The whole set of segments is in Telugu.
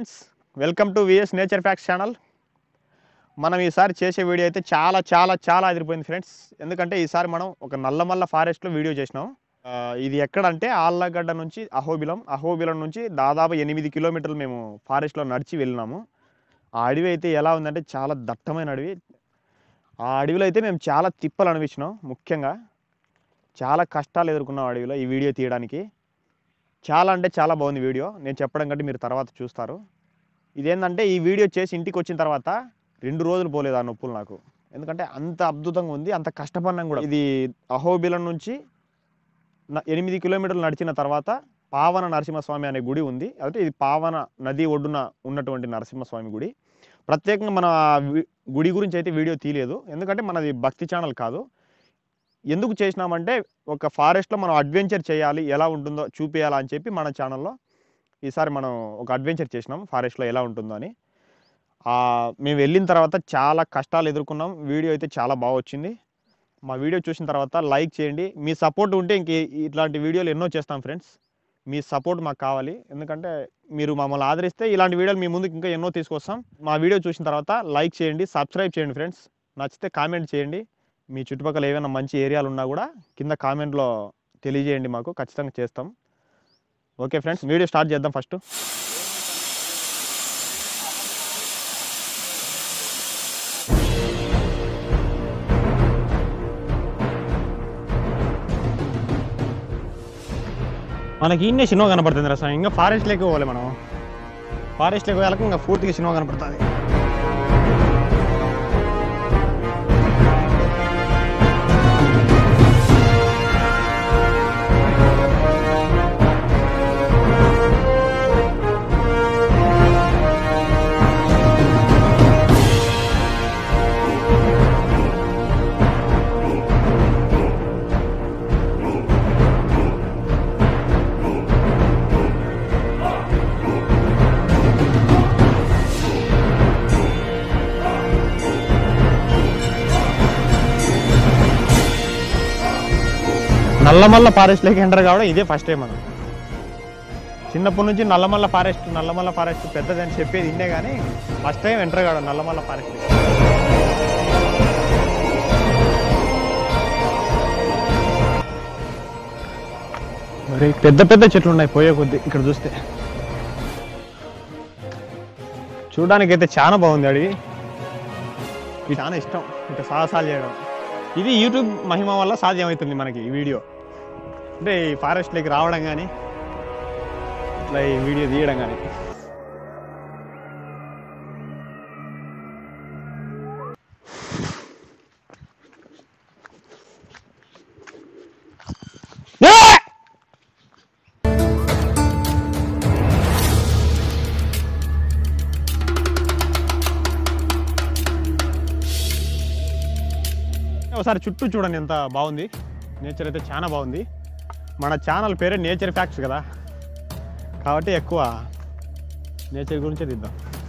Friends welcome to VS nature facts channel మనం ఈసారి చేసే వీడియో అయితే చాలా చాలా చాలా అదిరిపోయింది ఫ్రెండ్స్ ఎందుకంటే ఈసారి మనం ఒక నల్లమల్ల ఫారెస్ట్లో వీడియో చేసినాం ఆ, ఇది ఎక్కడంటే ఆళ్ళగడ్డ నుంచి అహోబిలం అహోబిలం నుంచి దాదాపు ఎనిమిది కిలోమీటర్లు మేము ఫారెస్ట్లో నడిచి వెళ్ళినాము ఆ అడవి అయితే ఎలా ఉందంటే చాలా దట్టమైన అడవి ఆ అడవిలో అయితే మేము చాలా తిప్పలు అనిపించినాం ముఖ్యంగా చాలా కష్టాలు ఎదుర్కొన్నాం అడవిలో ఈ వీడియో తీయడానికి చాలా అంటే చాలా బాగుంది వీడియో నేను చెప్పడం కంటే మీరు తర్వాత చూస్తారు ఇదేంటంటే ఈ వీడియో చేసి ఇంటికి వచ్చిన తర్వాత రెండు రోజులు పోలేదు ఆ నొప్పులు నాకు ఎందుకంటే అంత అద్భుతంగా ఉంది అంత కష్టపడినాం కూడా ఇది అహోబిలం నుంచి న- ఎనిమిది కిలోమీటర్లు నడిచిన తర్వాత పావన నరసింహస్వామి అనే గుడి ఉంది అంటే ఇది పావన నది ఒడ్డున ఉన్నటువంటి నరసింహస్వామి గుడి ప్రత్యేకంగా మన ఆ వి- గుడి గురించి అయితే వీడియో తీయలేదు ఎందుకంటే మనది భక్తి ఛానల్ కాదు ఎందుకు చేసినామంటే ఒక ఫారెస్ట్లో మనం అడ్వెంచర్ చేయాలి ఎలా ఉంటుందో చూపించాలా అని చెప్పి మన ఛానల్లో ఈసారి మనం ఒక అడ్వెంచర్ చేసినాం ఫారెస్ట్లో ఎలా ఉంటుందో అని ఆ, మేము వెళ్ళిన తర్వాత చాలా కష్టాలు ఎదుర్కొన్నాం వీడియో అయితే చాలా బాగా వచ్చింది మా వీడియో చూసిన తర్వాత లైక్ చేయండి మీ సపోర్ట్ ఉంటే ఇంక ఇట్లాంటి వీడియోలు ఎన్నో చేస్తాం ఫ్రెండ్స్ మీ సపోర్ట్ మాకు కావాలి ఎందుకంటే మీరు మమ్మల్ని ఆదరిస్తే ఇలాంటి వీడియోలు మీ ముందుకు ఇంకా ఎన్నో తీసుకొస్తాం మా వీడియో చూసిన తర్వాత లైక్ చేయండి సబ్స్క్రైబ్ చేయండి ఫ్రెండ్స్ నచ్చితే కామెంట్ చేయండి మీ చుట్టుపక్కల ఏమైనా మంచి ఏరియాలు ఉన్నా కూడా కింద కామెంట్లో తెలియజేయండి మాకు ఖచ్చితంగా చేస్తాం ఓకే ఫ్రెండ్స్ వీడియో స్టార్ట్ చేద్దాం ఫస్ట్ మనకి ఇన్నే సినిమా కనపడుతుంది రసం ఇంకా ఫారెస్ట్ లేక పోలే మనం ఫారెస్ట్ లేక వెళ్ళక ఇంకా పూర్తిగా సినిమా కనపడుతుంది నల్లమల్ల ఫారెస్ట్ లేక ఎంటర్ కావడం ఇదే ఫస్ట్ టైం మనం చిన్నప్పటి నుంచి నల్లమల్ల ఫారెస్ట్ నల్లమల్ల ఫారెస్ట్ పెద్దదని చెప్పేది ఇన్నే కానీ ఫస్ట్ టైం ఎంటర్ కావడం నల్లమల్ల ఫారెస్ట్ మరి పెద్ద పెద్ద చెట్లు ఉన్నాయి పోయే కొద్ది ఇక్కడ చూస్తే చూడడానికి అయితే చాలా బాగుంది అడవి ఇది చాలా ఇష్టం ఇక సాహసాలు చేయడం ఇది యూట్యూబ్ మహిమ వల్ల సాధ్యమవుతుంది మనకి ఈ వీడియో అంటే ఈ ఫారెస్ట్లోకి రావడం కానీ ఇట్లా ఈ వీడియో తీయడం కానీ ఒకసారి చుట్టూ చూడండి ఎంత బాగుంది నేచర్ అయితే చాలా బాగుంది మన ఛానల్ పేరే నేచర్ ఫ్యాక్ట్స్ కదా కాబట్టి ఎక్కువ నేచర్ గురించే తీద్దాం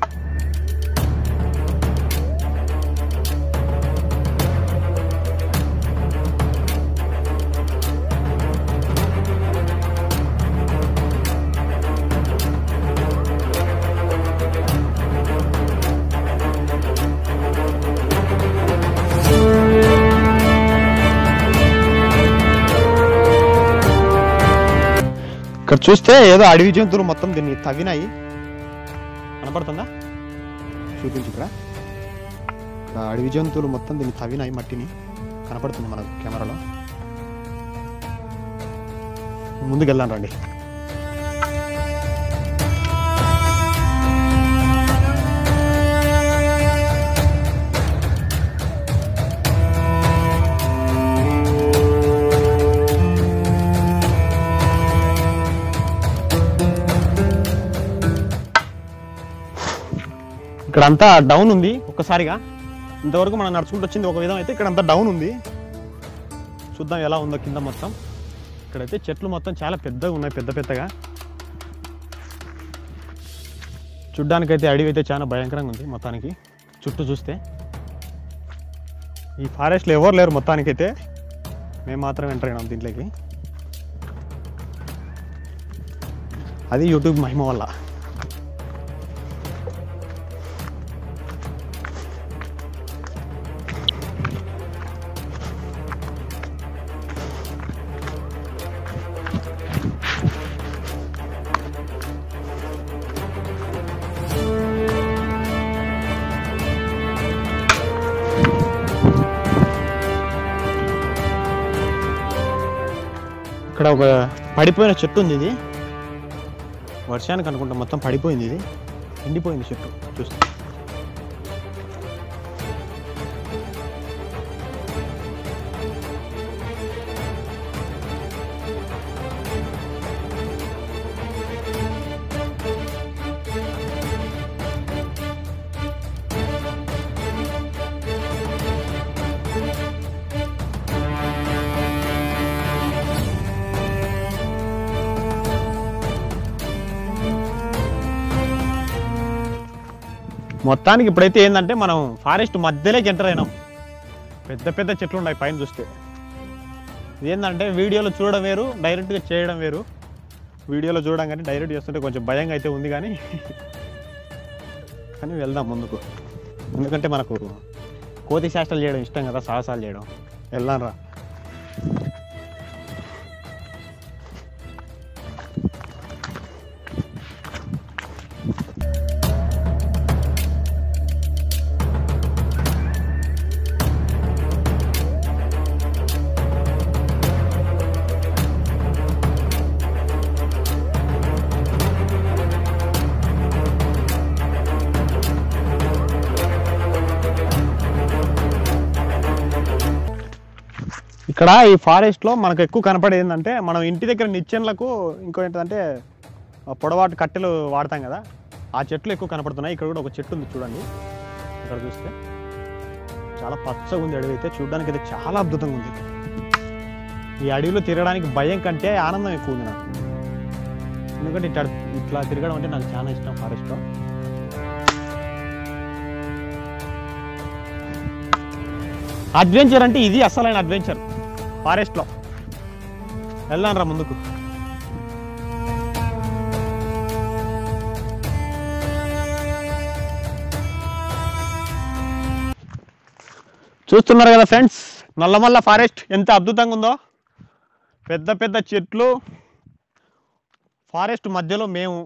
ఇక్కడ చూస్తే ఏదో అడవి జంతువులు మొత్తం దీన్ని తవ్వినాయి కనపడుతుందా చూపించు ఇక్కడ ఇక్కడ అడవి జంతువులు మొత్తం దీన్ని తవ్వినాయి మట్టిని కనపడుతుంది మన కెమెరాలో ముందుకు వెళ్దాం రండి ఇక్కడ అంతా డౌన్ ఉంది ఒక్కసారిగా ఇంతవరకు మనం నడుచుకుంటూ వచ్చింది ఒక విధం అయితే ఇక్కడ అంతా డౌన్ ఉంది చూద్దాం ఎలా ఉందో కింద మొత్తం ఇక్కడైతే చెట్లు మొత్తం చాలా పెద్దగా ఉన్నాయి పెద్ద పెద్దగా చూడ్డానికైతే అడవి అయితే చాలా భయంకరంగా ఉంది మొత్తానికి చుట్టూ చూస్తే ఈ ఫారెస్ట్లో ఎవరు లేరు మొత్తానికైతే మేము మాత్రం ఎంటర్ అయినాం దీంట్లోకి అది యూట్యూబ్ మహిమ వల్ల ఇక్కడ ఒక పడిపోయిన చెట్టు ఉంది ఇది వర్షానికి అనుకుంటా మొత్తం పడిపోయింది ఇది ఎండిపోయింది చెట్టు చూస్తే మొత్తానికి ఇప్పుడైతే ఏంటంటే మనం ఫారెస్ట్ మధ్యలోకి ఎంటర్ అయినాం పెద్ద పెద్ద చెట్లు ఉన్నాయి పైన చూస్తే ఏంటంటే వీడియోలో చూడడం వేరు డైరెక్ట్గా చేయడం వేరు వీడియోలో చూడడం కానీ డైరెక్ట్ చేస్తుంటే కొంచెం భయంగా అయితే ఉంది కానీ కానీ వెళ్దాం ముందుకు ఎందుకంటే మనకు కోతి శాస్త్రాలు చేయడం ఇష్టం కదా సాహసాలు చేయడం వెళ్దాం రా ఇక్కడ ఈ ఫారెస్ట్లో మనకు ఎక్కువ కనపడేది ఏంటంటే మనం ఇంటి దగ్గర నిచ్చెన్లకు ఇంకో ఏంటంటే ఆ పొడవాటి కట్టెలు వాడతాం కదా ఆ చెట్లు ఎక్కువ కనపడుతున్నాయి ఇక్కడ కూడా ఒక చెట్టు ఉంది చూడండి ఇక్కడ చూస్తే చాలా పచ్చగా ఉంది అడవి అయితే చూడడానికి అయితే చాలా అద్భుతంగా ఉంది ఈ అడవిలో తిరగడానికి భయం కంటే ఆనందం ఎక్కువ ఉంది నాకు ఎందుకంటే ఇట్లా ఇట్లా తిరగడం అంటే నాకు చాలా ఇష్టం ఫారెస్ట్లో అడ్వెంచర్ అంటే ఇది అసలైన అడ్వెంచర్ ఫారెస్ట్లో వెళ్దాం రా ముందుకు చూస్తున్నారు కదా ఫ్రెండ్స్ నల్లమల్ల ఫారెస్ట్ ఎంత అద్భుతంగా ఉందో పెద్ద పెద్ద చెట్లు ఫారెస్ట్ మధ్యలో మేము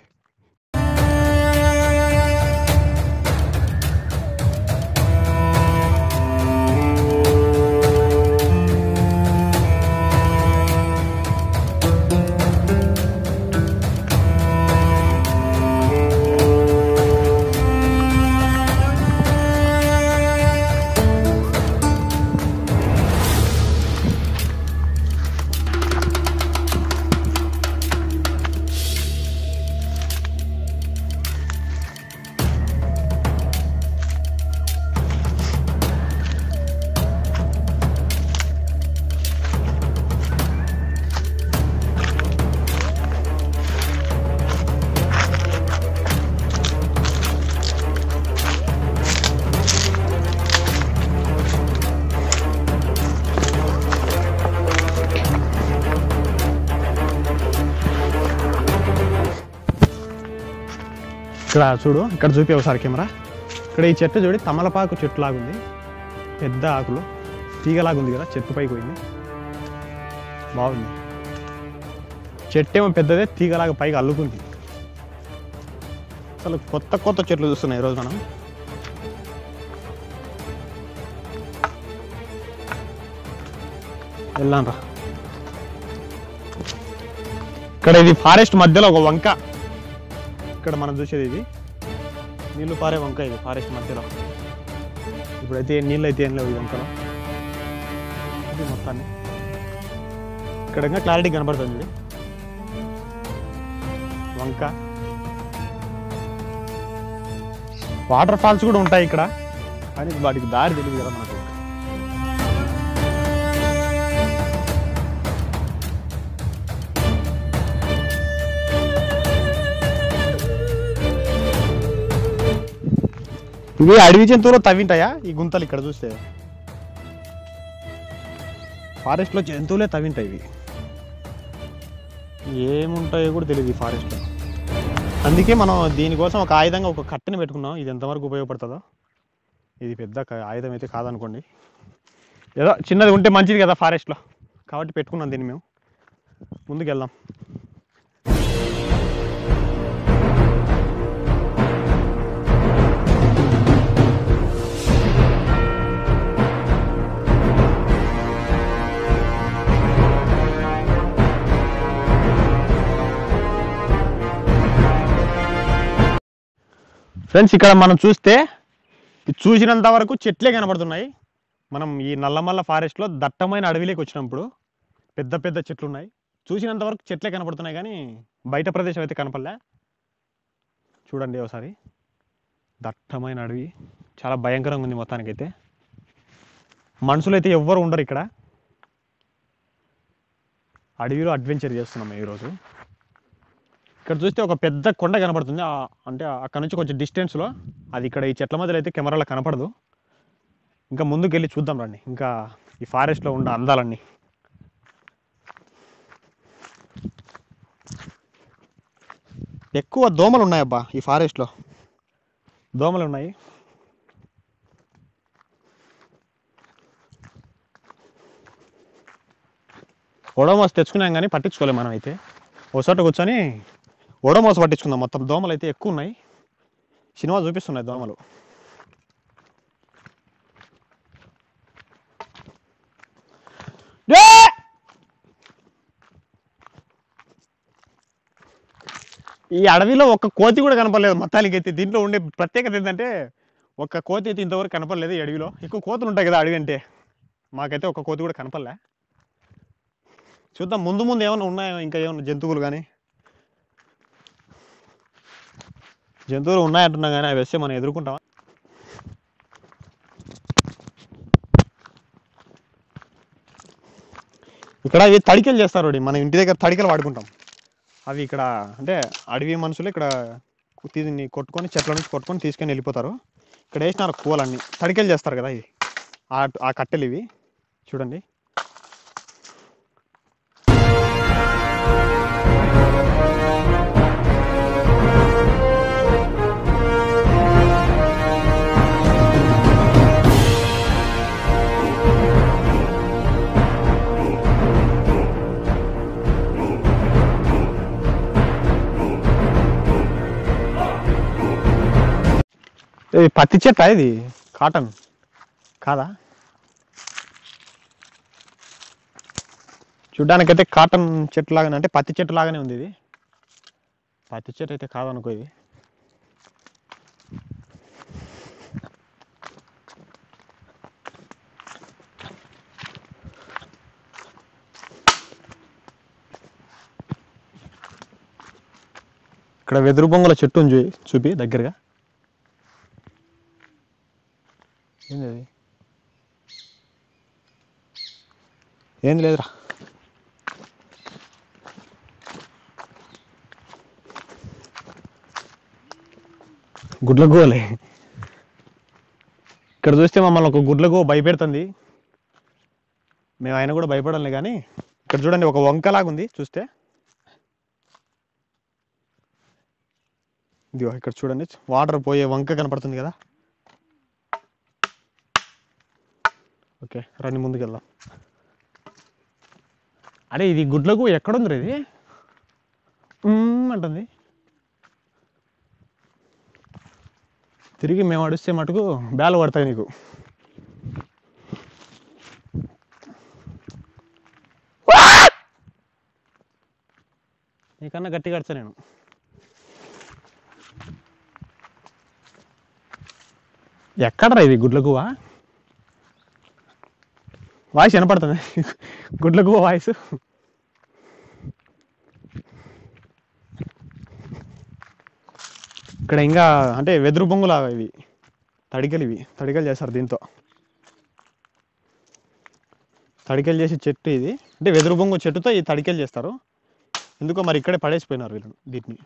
ఇక్కడ చూడు ఇక్కడ చూపి ఒకసారి కెమెరా ఇక్కడ ఈ చెట్టు చూడి తమలపాకు చెట్టు లాగుంది పెద్ద ఆకులు తీగలాగుంది కదా చెట్టు పైకి పోయింది బాగుంది చెట్టు ఏమో పెద్దదే తీగలాగా పైకి అల్లుకుంది అసలు కొత్త కొత్త చెట్లు చూస్తున్నాయి ఈరోజు మనం వెళ్ళాం రా ఇక్కడ ఇది ఫారెస్ట్ మధ్యలో ఒక వంక ఇక్కడ మనం చూసేది ఇది నీళ్లు పారే వంక ఇది ఫారెస్ట్ మధ్యలో ఇప్పుడైతే ఏం నీళ్ళు అయితే ఏం లేవు ఈ వంకలో ఇది మొత్తాన్ని ఇక్కడ ఇంకా క్లారిటీ కనబడుతుంది ఇది వంక వాటర్ ఫాల్స్ కూడా ఉంటాయి ఇక్కడ కానీ వాటికి దారి తెలియదు కదా మనకు ఇవి అడవి జంతువులు తవ్వింటాయా ఈ గుంతలు ఇక్కడ చూస్తే ఫారెస్ట్లో జంతువులే తవ్వింటాయి ఇవి ఏముంటాయో కూడా తెలియదు ఈ ఫారెస్ట్లో అందుకే మనం దీనికోసం ఒక ఆయుధంగా ఒక కట్టెని పెట్టుకున్నాం ఇది ఎంతవరకు ఉపయోగపడుతుందో ఇది పెద్ద క- ఆయుధం అయితే కాదనుకోండి ఏదో చిన్నది ఉంటే మంచిది కదా ఫారెస్ట్లో కాబట్టి పెట్టుకున్నాం దీన్ని మేము ముందుకు వెళ్దాం ఫ్రెండ్స్ ఇక్కడ మనం చూస్తే ఇది చూసినంత వరకు చెట్లే కనబడుతున్నాయి మనం ఈ నల్లమల్ల ఫారెస్ట్లో దట్టమైన అడవిలోకి వచ్చినప్పుడు పెద్ద పెద్ద చెట్లు ఉన్నాయి చూసినంత వరకు చెట్లే కనబడుతున్నాయి కానీ బయట ప్రదేశం అయితే కనపడలే చూడండి ఒకసారి దట్టమైన అడవి చాలా భయంకరంగా ఉంది మొత్తానికైతే మనుషులు అయితే ఎవ్వరు ఉండరు ఇక్కడ అడవిలో అడ్వెంచర్ చేస్తున్నాం ఈరోజు ఇక్కడ చూస్తే ఒక పెద్ద కొండ కనబడుతుంది ఆ- అంటే అక్కడ నుంచి కొంచెం డిస్టెన్స్లో అది ఇక్కడ ఈ చెట్ల మధ్యలో అయితే కెమెరాలో కనపడదు ఇంకా ముందుకు వెళ్ళి చూద్దాం రండి ఇంకా ఈ ఫారెస్ట్లో ఉన్న అందాలన్నీ ఎక్కువ దోమలు ఉన్నాయబ్బా ఈ ఫారెస్ట్లో దోమలు ఉన్నాయి ఓడోమాస్ తెచ్చుకున్నాం కానీ పట్టించుకోలేము మనం అయితే ఒకసారి కూర్చొని ఓడోమాస్ పట్టించుకుందాం మొత్తం దోమలు అయితే ఎక్కువ ఉన్నాయి సినిమా చూపిస్తున్నాయి దోమలు ఏ! ఈ అడవిలో ఒక్క కోతి కూడా కనపడలేదు మొత్తానికి అయితే దీంట్లో ఉండే ప్రత్యేకత ఏంటంటే ఒక్క కోతి అయితే ఇంతవరకు కనపడలేదు ఈ అడవిలో ఎక్కువ కోతులు ఉంటాయి కదా అడవి అంటే మాకైతే ఒక్క కోతి కూడా కనపడలే చూద్దాం ముందు ముందు ఏమైనా ఉన్నాయో ఇంకా ఏమైనా జంతువులు కానీ జంతువులు ఉన్నాయంటున్నా కానీ అవి వస్తే మనం ఎదుర్కొంటాం ఇక్కడ ఇవి తడికలు చేస్తారు ఒకటి. మన ఇంటి దగ్గర తడికలు వాడుకుంటాం అవి ఇక్కడ అంటే అడవి మనుషులు ఇక్కడ దీన్ని కొట్టుకొని చెట్ల నుంచి కొట్టుకొని తీసుకొని వెళ్ళిపోతారు ఇక్కడ వేసినారు కూలన్నీ తడికలు చేస్తారు కదా ఇవి ఆ ఆ కట్టెలు ఇవి చూడండి ఇది పత్తి చెట్ట ఇది కాటన్ కాదా చూడ్డానికైతే కాటన్ చెట్టు లాగానే అంటే పత్తి చెట్టు లాగానే ఉంది ఇది పత్తి చెట్టు అయితే కాదనుకో ఇది ఇక్కడ వెదురు బొంగుల చెట్టు ఉంది చూయి- చూపి దగ్గరగా ఏంది అది ఏంది లేదురా గుడ్ల గోలే ఇక్కడ చూస్తే మమ్మల్ని ఒక గుడ్ల గో భయపెడుతుంది మేము ఆయన కూడా భయపడాలి కానీ ఇక్కడ చూడండి ఒక వంకలాగా ఉంది చూస్తే ఇదిగో ఇక్కడ చూడండి వాటర్ పోయే వంక కనపడుతుంది కదా ఓకే రండి ముందుకు వెళ్దాం అరే ఇది గుడ్లకు ఎక్కడుంది ఇది ఉమ్ అంటుంది తిరిగి మేము అడిస్తే మటుకు బేలు పడతాయి నీకు నీకన్నా గట్టిగా అడతా నేను ఎక్కడరా ఇది గుడ్లకువా వాయిస్ వినపడుతుంది గుడ్లకు వాయిస్ ఇక్కడ ఇంకా అంటే వెదురు బొంగుల ఇవి తడికలు ఇవి తడికలు చేస్తారు దీంతో తడికలు చేసే చెట్టు ఇది అంటే వెదురు బొంగు చెట్టుతో ఈ తడికలు చేస్తారు ఎందుకో మరి ఇక్కడే పడేసిపోయినారు వీళ్ళు దీన్ని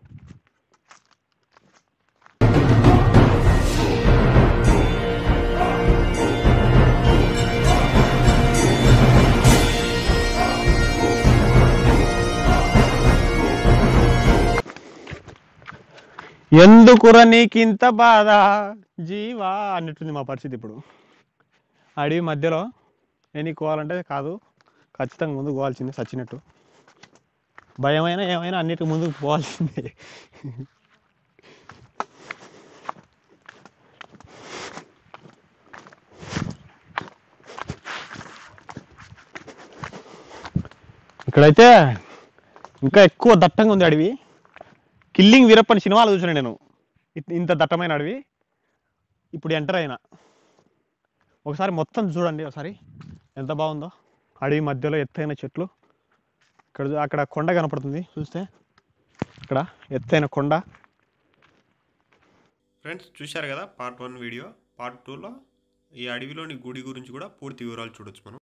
ఎందుకురా నీకింత బాధ జీవా అన్నట్టుంది మా పరిస్థితి ఇప్పుడు అడవి మధ్యలో ఎన్ని కోవాలంటే కాదు ఖచ్చితంగా ముందుకు పోవాల్సిందే సచ్చినట్టు భయమైనా ఏమైనా అన్నిటికి ముందుకు పోవాల్సిందే ఇక్కడైతే ఇంకా ఎక్కువ దట్టంగా ఉంది అడవి కిల్లింగ్ వీరప్పని సినిమాలు చూసిన నేను ఇట్- ఇంత దట్టమైన అడవి ఇప్పుడు ఎంటర్ అయినా ఒకసారి మొత్తం చూడండి ఒకసారి ఎంత బాగుందో అడవి మధ్యలో ఎత్తైన చెట్లు ఇక్కడ చూ- అక్కడ కొండ కనపడుతుంది చూస్తే ఇక్కడ ఎత్తైన కొండ ఫ్రెండ్స్ చూశారు కదా పార్ట్ వన్ వీడియో పార్ట్ టూలో ఈ అడవిలోని గుడి గురించి కూడా పూర్తి వివరాలు చూడొచ్చు మనం